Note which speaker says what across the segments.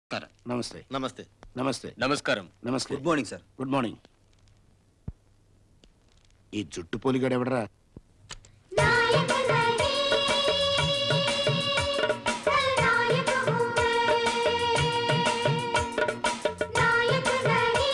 Speaker 1: నమస్కారం
Speaker 2: నమస్తే
Speaker 3: నమస్తే
Speaker 2: నమస్తే
Speaker 1: నమస్కారం
Speaker 2: నమస్తే
Speaker 3: good morning sir
Speaker 2: good morning ఈ జుట్టు పోలిగాడు ఎవడరా
Speaker 4: नायक नहीं खलनायक हूँ मैं नायक नहीं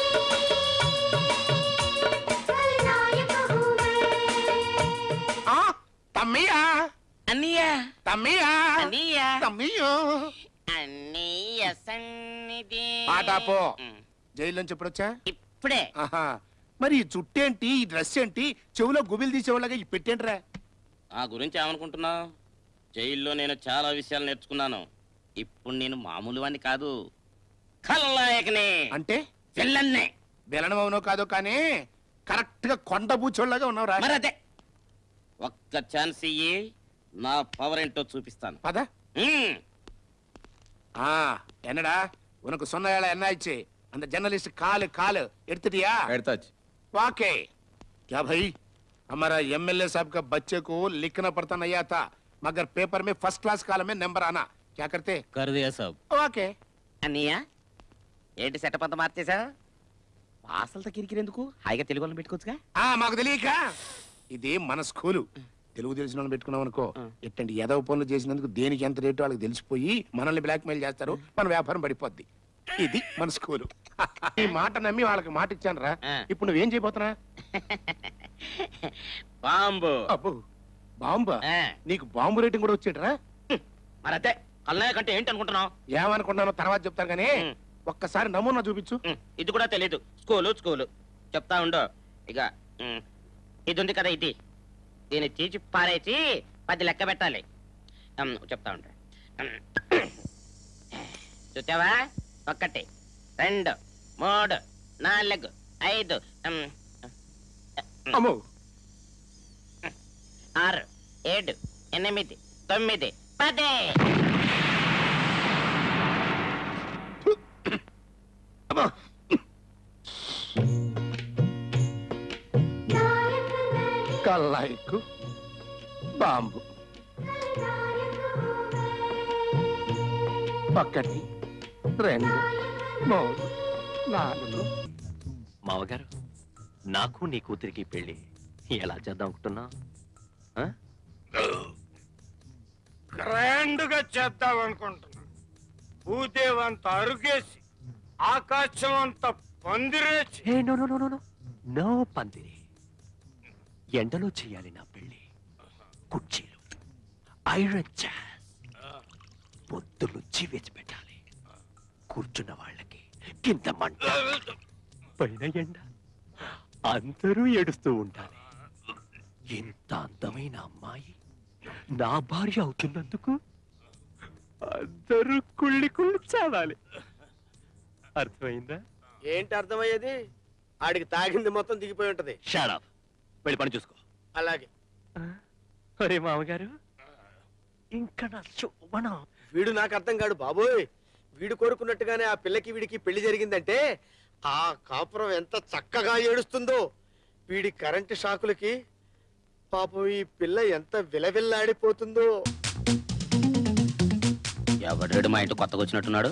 Speaker 4: खलनायक हूँ मैं
Speaker 2: ఆ, తమ్మియా
Speaker 1: అన్నయ్య
Speaker 2: తమ్మియా
Speaker 1: అన్నయ్య
Speaker 2: తమ్మియో
Speaker 1: అన్నయ్య సన్నిధి
Speaker 2: పాటాపో
Speaker 1: ఉమ్,
Speaker 2: జైలు నుంచి ఎప్పుడొచ్చా
Speaker 1: ఇప్పుడే
Speaker 2: ఆహా మరి ఈ జుట్టు ఏంటి ఈ డ్రెస్ ఏంటి చెవులో గుబిలు తీసేవాళ్ళగా ఈ పెట్టేంట్రా
Speaker 1: నా గురించి ఏమనుకుంటున్నావు జైల్లో నేను చాలా విషయాలు నేర్చుకున్నాను ఇప్పుడు నేను మామూలు వాణ్ణి కాదు ఖల్నాయకనే
Speaker 2: అంటే
Speaker 1: విల్లన్నే
Speaker 2: బెలనమవునో కాదో కానీ కరెక్ట్ గా కొండ బూచోళ్ళగా ఉన్నావురా
Speaker 1: మరి అదే ఒక్క ఛాన్స్ ఇయ్యి నా పవర్ ఏంటో చూపిస్తాను
Speaker 2: పద
Speaker 1: ఉమ్,
Speaker 2: ஆ என்னடா உனக்கு சொன்ன வேலை என்ன ஆயிடுச்சு அந்த ஜர்னலிஸ்ட் காலு காலு எடுத்துட்டியா
Speaker 3: ఎడతాச்சு
Speaker 2: वाके क्या भाई हमारा एमएलए साहब का बच्चे को लिखना पड़ता नहीं आता मगर पेपर में फर्स्ट क्लास कालम में नंबर आना क्या करते
Speaker 1: కరుదయ్య సాబ్
Speaker 2: वाके
Speaker 1: అన్నయ్య ఏంటి సెటప్ అంతా మార్చేసా వాసలతో కిరికిరెందుకు హాయిగా తెలుగు వాళ్ళని పెట్టుకోవచ్చుగా
Speaker 2: ఆ మాకు తెలియక ఇది మన స్కూలు తెలుగు తెలిసిన వాళ్ళని పెట్టుకున్నాం అనుకో ఎట్టండి ఎదవ పనులు చేసినందుకు దేనికి ఎంత రేటు వాళ్ళకి తెలిసిపోయి మనల్ని బ్లాక్ మెయిల్ చేస్తారు మన వ్యాపారం పడిపోద్ది ఇది మన స్కూలు ఈ మాట నమ్మి వాళ్ళకి మాట ఇచ్చాను రా
Speaker 1: ఆ.
Speaker 2: ఇప్పుడు నువ్వేం చేయబోతున్నా
Speaker 1: బాంబు
Speaker 2: అబ్బో బాంబా
Speaker 1: ఆ,
Speaker 2: నీకు బాంబు రేటింగ్ కూడా వచ్చేట్రా
Speaker 1: మరి అదే కల్నాయక్ అంటే ఏంటి అనుకుంటున్నావు
Speaker 2: ఏమనుకున్నానో తర్వాత చెప్తాను కానీ
Speaker 1: ఉం.
Speaker 2: ఒక్కసారి నమూనా చూపించు
Speaker 1: ఉమ్, ఇది కూడా తెలియదు స్కూలు స్కూలు చెప్తా ఉండు ఇక ఉమ్, ఇది ఉంది కదా ఇది దీన్ని తీసి పారేసి పది లెక్క పెట్టాలి ఉమ్, చెప్తా ఉండు ఉమ్. చూసావా ఒకటి రెండు మూడు నాలుగు ఐదు ఉమ్,
Speaker 2: అమ్మో
Speaker 1: ఆరు ఏడు ఎనిమిది తొమ్మిది పది
Speaker 2: అమ్మో
Speaker 4: नायक नहीं
Speaker 2: కల్లాయికు బాంబు
Speaker 4: खलनायक हूँ
Speaker 2: ఒకటి రెండు మూడు నాలుగు
Speaker 5: మావగారు నాకు నీ కూతురికి పెళ్లి ఎలా చేద్దాం అనుకుంటున్నా
Speaker 6: గ్రాండ్ గా చేద్దాం అనుకుంటున్నా భూదేవ్ అంత అరుగేసి ఆకాశం అంత పందిరేసి
Speaker 5: ఏ no no no no no పందిరి ఎండలో చేయాలి నా పెళ్లి కుర్చీలు ఐరన్ చైర్స్ పొద్దులు వేసి పెట్టాలి కూర్చున్న వాళ్ళకి కింద మంట పైన ఎండ అందరూ ఏడుస్తూ ఉండాలి ఇంత అందమైన అమ్మాయి నా భార్య అవుతున్నందుకు అందరూ కుళ్ళి కుళ్ళి చావాలి అర్థమైందా
Speaker 3: ఏంటి అర్థమయ్యేది ఆడికి తాగింది మొత్తం దిగిపోయి ఉంటది
Speaker 5: షాడప్ వెళ్ళి పని చూసుకో
Speaker 3: అలాగే
Speaker 5: అరే మామగారు ఇంకా నా శోభనం
Speaker 3: వీడు నాకు అర్థం కాడు బాబోయ్ వీడు కోరుకున్నట్టుగానే ఆ పిల్లకి వీడికి పెళ్లి జరిగిందంటే ఆ కాపురం ఎంత చక్కగా ఏడుస్తుందో వీడి కరెంటు షాకులకి పాపం ఈ పిల్ల ఎంత విలవిల్లాడిపోతుందో
Speaker 1: ఎవడ్రేడు మా ఇంటి కొత్తగా వచ్చినట్టున్నాడు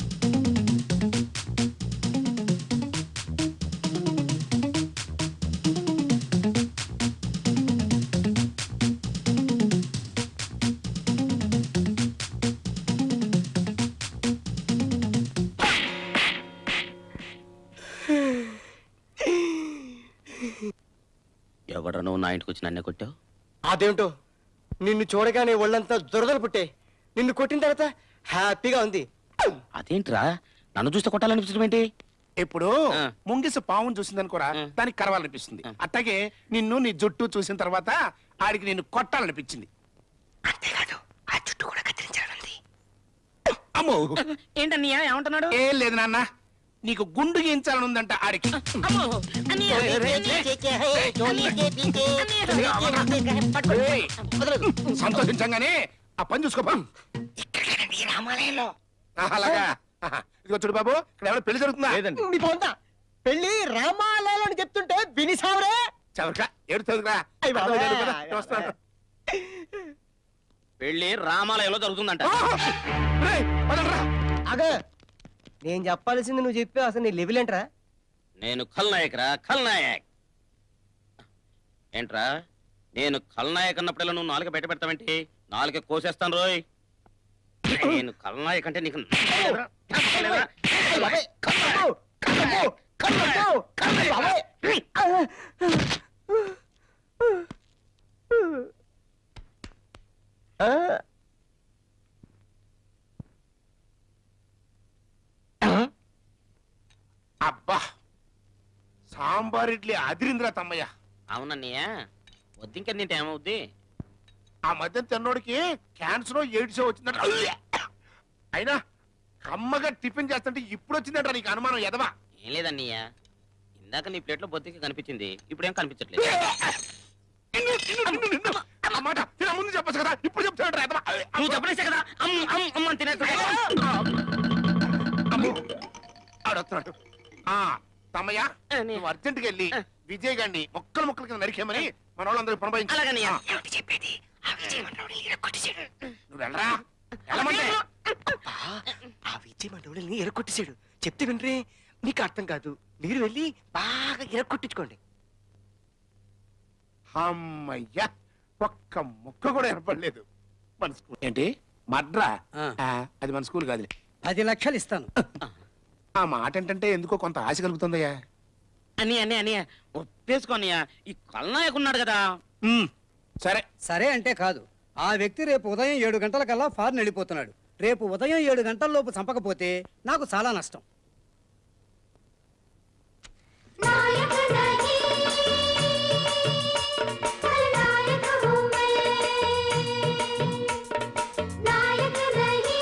Speaker 1: ఎవడ నువ్వు నా ఇంటికి వచ్చి నన్నే కొట్టావు
Speaker 3: అదేమిటో నిన్ను చూడగానే ఒళ్ళంతా దురదలు పుట్టే నిన్ను కొట్టిన తర్వాత హ్యాపీగా ఉంది
Speaker 1: అదేంట్రా నన్ను చూస్తే కొట్టాలనిపించడం ఏంటి
Speaker 2: ఇప్పుడు
Speaker 1: ఆ.
Speaker 2: ముంగిస పావును చూసిందనుకోరా
Speaker 1: ఆ.
Speaker 2: దానికి కరవాలనిపిస్తుంది
Speaker 1: ఆ.
Speaker 2: అట్లాగే నిన్ను నీ జుట్టు చూసిన తర్వాత ఆడికి నిన్ను కొట్టాలనిపించింది
Speaker 1: అంతేకాదు ఆ చుట్టూ కూడా కత్తిరించాలనుంది
Speaker 2: అమ్మో
Speaker 1: ఏంటన్నయ్య ఏమంటున్నాడు
Speaker 2: ఏం లేదు నాన్న నీకు గుండు గీయించాలని ఉందంట ఆడికి ఏయ్, సంతోషించంగానే ఆ పని చూసుకోపా
Speaker 1: రామాలయంలో
Speaker 2: అలాగా ఆహా. ఇదిగో చూడు బాబు ఇక్కడ ఎవరు పెళ్లి జరుగుతుందా
Speaker 3: లేదండి
Speaker 7: నీ పోందా పెళ్లి రామాలయాలు అని చెప్తుంటే వినిసావరే
Speaker 2: చవరకా ఏడుతుందిరా
Speaker 7: అయ్ బాబోయ్.
Speaker 2: వస్తాను
Speaker 1: పెళ్లి రామాలయంలో జరుగుతుందంట
Speaker 2: రేయ్, వదలరా.
Speaker 7: అగ నేను చెప్పాల్సింది నువ్వు చెప్పి అసలు నీ లెవెల్ ఏంట్రా
Speaker 1: నేను ఖల్నాయక్ రా ఖల్నాయక్ ఏంట్రా నేను ఖల్నాయక్ అన్నప్పుడల్లా నువ్వు నాలుక బయట పెడతావేంటి నాలుక కోసేస్తాను రోయ్ నేను ఖల్నాయక్ అంటే నీకు నచ్చలేదురా? నచ్చలేదురా?
Speaker 2: అబ్బా సాంబార్ ఇడ్లీ అదిరిందిరా తమ్మయ్య
Speaker 1: అవునన్నయ్య వద్దింక తింటే ఏమవుద్ది
Speaker 2: ఆ మధ్య తిన్నోడికి క్యాన్సర్ ఎయిడ్స్ వచ్చిందంట అయినా కమ్మగా టిఫిన్ చేస్తుంటే ఇప్పుడు వచ్చిందంట నీకు అనుమానం ఎదవా
Speaker 1: ఏం లేదన్నయ్య ఇందాక నీ ప్లేట్లో బొద్దికి కనిపించింది ఇప్పుడేం కనిపించట్లేదు
Speaker 2: ఆ మాట తిన ముందు చెప్పచ్చు కదా ఇప్పుడు చెప్తాడు ఎదవా
Speaker 1: నువ్వు చెప్పలేసే కదా అమ్మ అమ్మ అమ్మ అని తినేస్తా
Speaker 2: అమ్మో ఆడొస్తున్నాడు ఆ తమ్మయ్య
Speaker 1: ఆ, నీ-
Speaker 2: నువ్వు అర్జెంట్కి వెళ్ళి విజయ్ గారిని మొక్కలు మొక్కలు కింద నరికేమని మన వాళ్ళందరూ పునబాయించు
Speaker 1: అలాగన్నయ్య
Speaker 2: ఆ, నువ్వు వెళ్ళరా వెళ్ళమంటే
Speaker 7: ఆ విజయ్ మండవుడిని ఎరగొట్టేశాడు చెప్తే వినరే నీకు అర్థం కాదు మీరు వెళ్ళి బాగా ఎరగొట్టించుకోండి
Speaker 2: అమ్మయ్యా ఒక్క ముక్క కూడా ఏర్పడలేదు మన స్కూల్ ఏంటి మడ్రా ఆ, అది మన స్కూల్ కాదులే
Speaker 7: పది లక్షలు ఇస్తాను
Speaker 2: ఆ మాట ఏంటంటే ఎందుకో కొంత ఆశ కలుగుతుందయ్యా
Speaker 1: అని అని అని ఒప్పేసుకోనయ్య ఈ కల్నాయక్ ఉన్నాడు కదా
Speaker 2: ఉమ్, సరే
Speaker 8: సరే అంటే కాదు ఆ వ్యక్తి రేపు ఉదయం ఏడు గంటలకల్లా ఫారెన్ వెళ్ళిపోతున్నాడు రేపు ఉదయం ఏడు గంటల లోపు చంపకపోతే నాకు చాలా నష్టం
Speaker 4: नायक नहीं खलनायक हूँ मैं नायक नहीं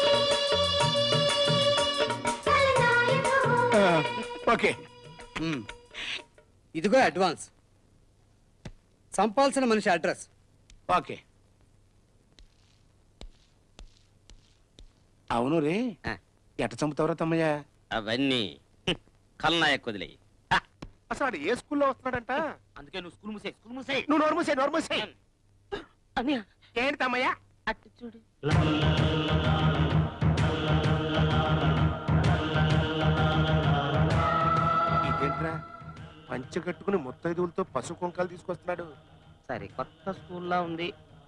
Speaker 4: खलनायक हूँ
Speaker 2: ఆ, ఓకే
Speaker 8: మ్మ్. ఇదిగో అడ్వాన్స్ చంపాల్సిన మనిషి అడ్రస్
Speaker 2: ఓకే అవును రే
Speaker 1: ఆ.
Speaker 2: ఎట చంపుతావురా తమ్మయ్య
Speaker 1: అవన్నీ హ్మ్, కల్నాయక్ వదిలేయి
Speaker 2: అసలు వాడు ఏ స్కూల్లో వస్తున్నాడంట
Speaker 1: అందుకే నువ్వు స్కూల్ మూసే స్కూల్ మూసే
Speaker 2: నువ్వు నోరు మూసేయ్, నోరు మూసేయ్.
Speaker 1: అన్నయ్య
Speaker 2: ఏంటి తమ్మయ్య
Speaker 1: అటు చూడు
Speaker 2: ఇదేంట్రా పంచె కట్టుకుని ముత్తైదువులతో పశు కుంకాలు తీసుకొస్తున్నాడు
Speaker 1: సరే కొత్త స్కూల్లో ఉంది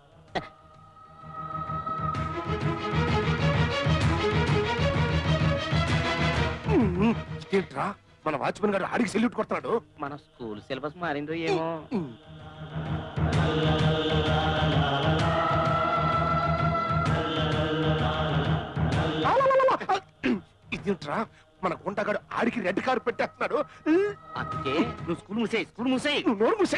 Speaker 2: ఉమ్, ఇదేంట్రా మన వాచ్మెన్ గారు ఆడికి సెల్యూట్ కొడుతున్నాడు
Speaker 1: మన స్కూల్ సిలబస్ మారిందో ఏమో
Speaker 2: ఉమ్. ఇదేంట్రా మన గుంటగాడు ఆడికి రెడ్ కార్ పెట్టేస్తున్నాడు
Speaker 1: అందుకే నువ్వు స్కూల్ మూసే స్కూల్ మూసే
Speaker 2: నువ్వు నోరు మూసేయ్.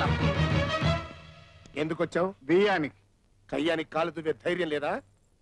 Speaker 2: ఎందుకు వచ్చావు
Speaker 3: బియ్యానికి
Speaker 2: కయ్యానికి కాలు దువ్వే ధైర్యం లేదా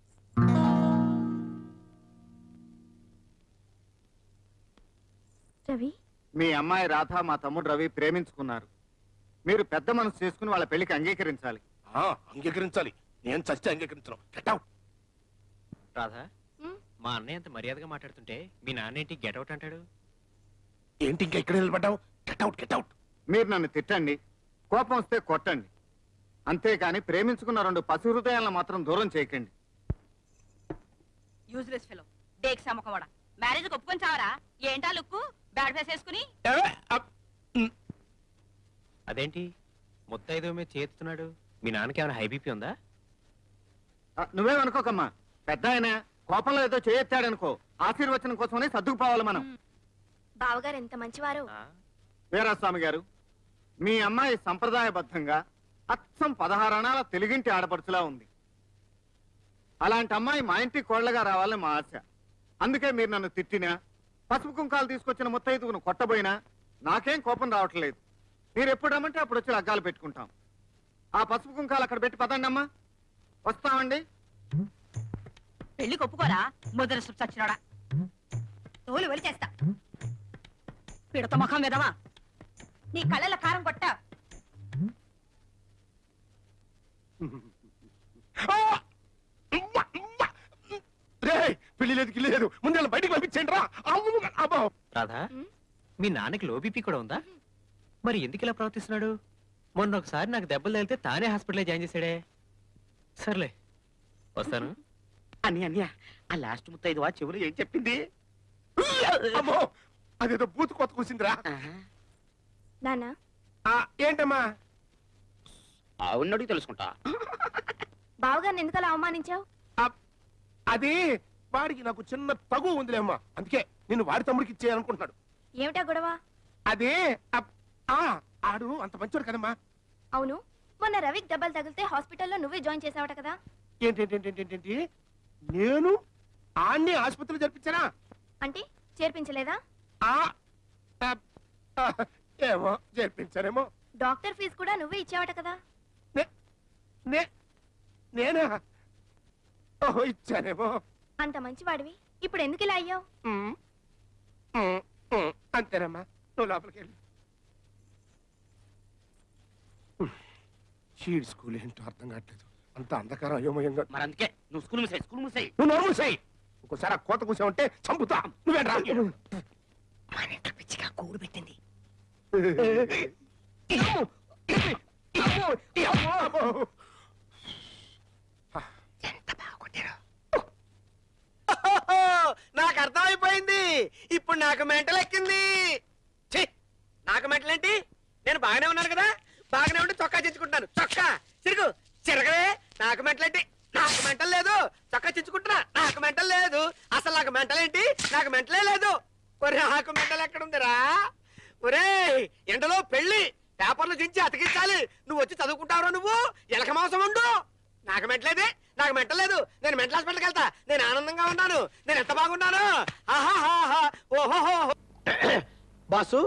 Speaker 4: రవి
Speaker 3: మీ అమ్మాయి రాధ మా తమ్ముడు రవి ప్రేమించుకున్నారు మీరు పెద్ద మనసు చేసుకుని వాళ్ళ పెళ్లికి అంగీకరించాలి
Speaker 2: ఆ, అంగీకరించాలి నేను చస్తే అంగీకరించను గెట్
Speaker 5: రాధా
Speaker 4: ఉమ్.
Speaker 5: మా అన్నయ్య అంత మర్యాదగా మాట్లాడుతుంటే మీ నాన్నేంటి గెటౌట్ అంటాడు
Speaker 2: ఏంటి ఇంకా ఇక్కడ నిలబడ్డావు గెట్ అవుట్ గెట్ అవుట్
Speaker 3: మీరు నన్ను తిట్టండి కోపం వస్తే కొట్టండి అంతేకాని ప్రేమించుకున్న రెండు పసి హృదయాలను మాత్రం దూరం చేయకండి
Speaker 9: యూజ్లెస్ ఫెలో డేక్ సమ్మకవాడ మ్యారేజ్ ఒప్పుకొని చావరా ఏంటా లుక్కు బ్యాడ్ ఫేస్ వేసుకుని
Speaker 5: అదేంటి ముత్తైదో మీద చేస్తున్నాడు మీ నాన్నకి ఏమైనా హై బీపీ ఉందా
Speaker 3: ఆ, నువ్వేమనుకోకమ్మా పెద్ద ఆయన కోపంలో ఏదో చేయొచ్చాడనుకో ఆశీర్వచనం కోసమని సర్దుకుపోవాలి మనం
Speaker 4: బావగారు ఎంత మంచివారు
Speaker 5: ఆ?
Speaker 3: వీరాస్వామి గారు మీ అమ్మాయి సంప్రదాయబద్ధంగా అచ్చం పదహారణాల తెలుగింటి ఆడపడుచులా ఉంది అలాంటి అమ్మాయి మా ఇంటి కోళ్లగా రావాలని మా ఆశ అందుకే మీరు నన్ను తిట్టినా పసుపు కుంకాలు తీసుకొచ్చిన ముత్తైదుగును కొట్టబోయినా నాకేం కోపం రావట్లేదు మీరు ఎప్పుడు రమ్మంటే అప్పుడు వచ్చి లగ్గాలు పెట్టుకుంటాం ఆ పసుపు కుంకాలు అక్కడ పెట్టి పదండి అమ్మా వస్తామండి
Speaker 9: పెళ్లికి ఒప్పుకోరా ముద్ర చచ్చినాడా తోలు వెలి చేస్తా పిడత ముఖం విధవా నీ కళ్ళల కారం కొట్ట
Speaker 2: రేయ్, పెళ్లి లేదు గిల్లి లేదు ముందు వీళ్ళని బయటికి పంపించండి రా అమ్ము, అబ్బో.
Speaker 5: రాధా మీ నాన్నకి లో బీపీ కూడా ఉందా మరి ఎందుకు ఇలా ప్రవర్తిస్తున్నాడు మొన్న ఒకసారి నాకు దెబ్బలు తగిలితే తానే హాస్పిటల్లో జాయిన్ చేశాడే సర్లే వస్తాను
Speaker 1: అని అన్య ఆ లాస్ట్ ముత్తైదు వా చెవులు ఏం చెప్పింది
Speaker 2: అమ్మో అదేదో బూత్ కొత్త కూసిందిరా
Speaker 4: నాన్న
Speaker 2: ఆ, ఏంటమ్మా
Speaker 1: అవునడికి తెలుసుకుంటా
Speaker 4: బావగారిని ఎందుకలా అవమానించావు
Speaker 2: ఆ, అది వాడికి నాకు చిన్న తగు ఉందిలే అమ్మా అందుకే నిన్ను వాడి తమ్ముడికి ఇచ్చేయాలనుకుంటున్నాడు
Speaker 4: ఏమిటా గొడవ
Speaker 2: అదే అప్- ఆ, ఆడు అంత మంచోడు కదమ్మా
Speaker 4: అవును మొన్న రవికి దెబ్బలు తగిలితే హాస్పిటల్లో నువ్వే జాయిన్ చేసావట కదా
Speaker 2: ఏంటేంటేంటేంటి నేను ఆన్ని ఆసుపత్రిలో జరిపించానా
Speaker 4: అంటే చేర్పించలేదా
Speaker 2: ఆ, ఆ, ఆ, ఏమో జరిపించానేమో
Speaker 4: డాక్టర్ ఫీజు కూడా నువ్వే ఇచ్చావట కదా
Speaker 2: నే- నే- నేనా ఓహో ఇచ్చానేమో
Speaker 4: అంత మంచివాడివి ఇప్పుడు ఎందుకు ఇలా అయ్యావు
Speaker 2: ఉమ్, ఉమ్, ఉమ్, అంతేనమ్మా నువ్వు లోపలికి వెళ్ళి షీడ్ స్కూల్ ఏంటో అర్థం కావట్లేదు అంత అంధకారం అయోమయంగా
Speaker 1: మరి అందుకే నువ్వు స్కూల్ మూసాయి స్కూల్ మూసాయి
Speaker 2: నువ్వు నోరు మూసేయ్ ఇంకోసారి ఆ కోత కూసావంటే చంపుతా నువ్వేంట్రా
Speaker 7: మన ఇంట్లో పిచ్చిగా కూడు పెట్టింది ఎంత బాగా కొట్టారు
Speaker 3: నాకు అర్థమైపోయింది ఇప్పుడు నాకు మెంటల్ ఎక్కింది ఛీ నాకు మెంటల్ ఏంటి నేను బాగానే ఉన్నాను కదా బాగానే ఉండి చొక్కా చించుకుంటాను చొక్కా చిరుగు చిరగలే నాకు మెంటల్ ఏంటి నాకు మెంటల్ లేదు చొక్కా చించుకుంటున్నా నాకు మెంటల్ లేదు అసలు నాకు మెంటల్ ఏంటి నాకు మెంటలే లేదు ఒరే నాకు మెంటల్ ఎక్కడుందిరా ఒరే ఎండలో పెళ్లి పేపర్లు చించి అతికించాలి నువ్వు వచ్చి చదువుకుంటావురా నువ్వు ఎలక మాంసం ఉండు నాకు మెంటలేదే నాకు మెంటలేదు నేను మెంటల్ హాస్పిటల్కి వెళ్తా నేను ఆనందంగా ఉన్నాను నేను ఎంత బాగున్నాను ఆహాహాహా, ఓహోహో బాసు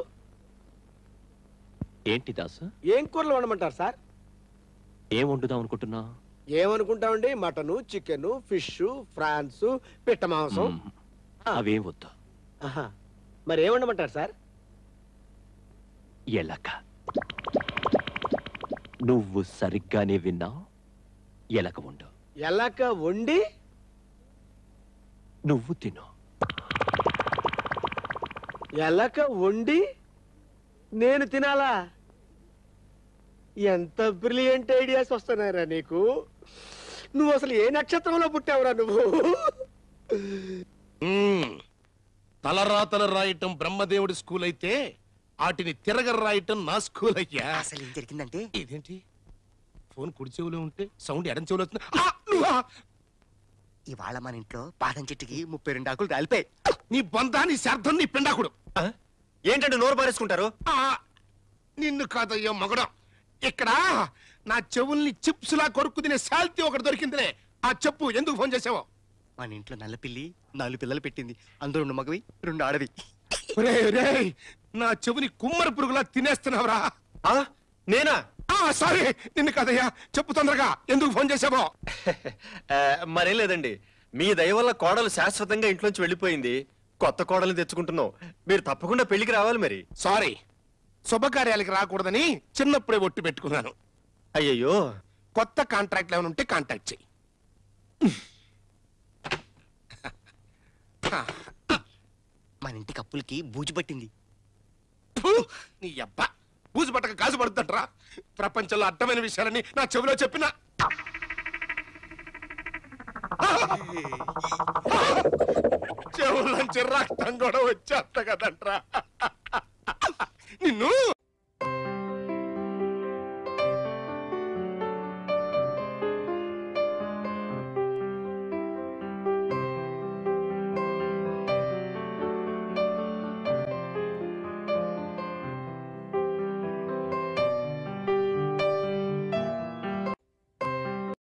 Speaker 5: ఏంటి దాసు
Speaker 3: ఏం కూరలు వండమంటారు సార్
Speaker 5: ఏం వండుదాం అనుకుంటున్నా
Speaker 3: ఏమనుకుంటామండి మటను చికెన్ ఫిష్ ఫ్రాన్స్ పిట్ట మాంసం
Speaker 5: అవేం వద్దు
Speaker 3: ఆహా. మరి ఏం వండమంటారు సార్
Speaker 5: ఎలక నువ్వు సరిగ్గానే విన్నావు ఎలక ఉండు
Speaker 3: ఎలాక వండి
Speaker 5: నువ్వు తిను
Speaker 3: ఎలక వండి నేను తినాలా ఎంత బ్రిలియంట్ ఐడియాస్ వస్తున్నాయిరా నీకు నువ్వు అసలు ఏ నక్షత్రంలో పుట్టావురా నువ్వు
Speaker 2: మ్మ్. తలరాతలు రాయటం బ్రహ్మదేవుడి స్కూల్ అయితే వాటిని తిరగ రాయటం నా స్కూల్ అయ్యా
Speaker 7: అసలు ఏం జరిగిందంటే
Speaker 2: ఇదేంటి ఫోన్ కుడి చెవిలో ఉంటే సౌండ్ ఎడం చెవిలో వస్తుంది ఆ, నువ్వా?
Speaker 7: ఇవాళ మన ఇంట్లో పాదం చెట్టుకి ముప్పై రెండు ఆకులు రాలిపోయి
Speaker 2: నీ బంధాన్ని శార్థం నీ పిండాకుడు
Speaker 3: ఏంటంటే నోరు పారేసుకుంటారు
Speaker 2: ఆ, నిన్ను కాదయ్యో మగడం ఇక్కడ నా చెవుల్ని చిప్స్ లా కొరుక్కు తినే శాల్తీ ఒకటి దొరికిందిలే ఆ చెప్పు ఎందుకు ఫోన్ చేసావో
Speaker 7: మన ఇంట్లో నల్ల పిల్లి నాలుగు పిల్లలు పెట్టింది అందులో రెండు మగవి రెండు ఆడవి
Speaker 2: రే రే నా చెవుని కుమ్మర పురుగులా తినేస్తున్నావురా
Speaker 3: నేనా
Speaker 2: ఆ సారీ నిన్ను కాదయ్యా చెప్పు తొందరగా ఎందుకు ఫోన్ చేసావో
Speaker 10: మరేం లేదండి మీ దయ వల్ల కోడలు శాశ్వతంగా ఇంట్లోంచి వెళ్ళిపోయింది కొత్త కోడల్ని తెచ్చుకుంటున్నాం మీరు తప్పకుండా పెళ్లికి రావాలి మరి
Speaker 2: సారీ శుభకార్యాలకి రాకూడదని చిన్నప్పుడే ఒట్టు పెట్టుకున్నాను
Speaker 10: అయ్యయ్యో
Speaker 2: కొత్త కాంట్రాక్ట్ ఏమైనా ఉంటే కాంటాక్ట్ చెయ్యి
Speaker 7: మన ఇంటి కప్పులకి బూజు పట్టింది
Speaker 2: ఫు, నీ అబ్బా బూజు పట్టక కాజు పడుతుంటరా ప్రపంచంలో అర్థమైన విషయాలని నా చెవిలో చెప్పిన చెవుల నుంచి రక్తం కూడా వచ్చేస్తా కదంట్రా నిన్ను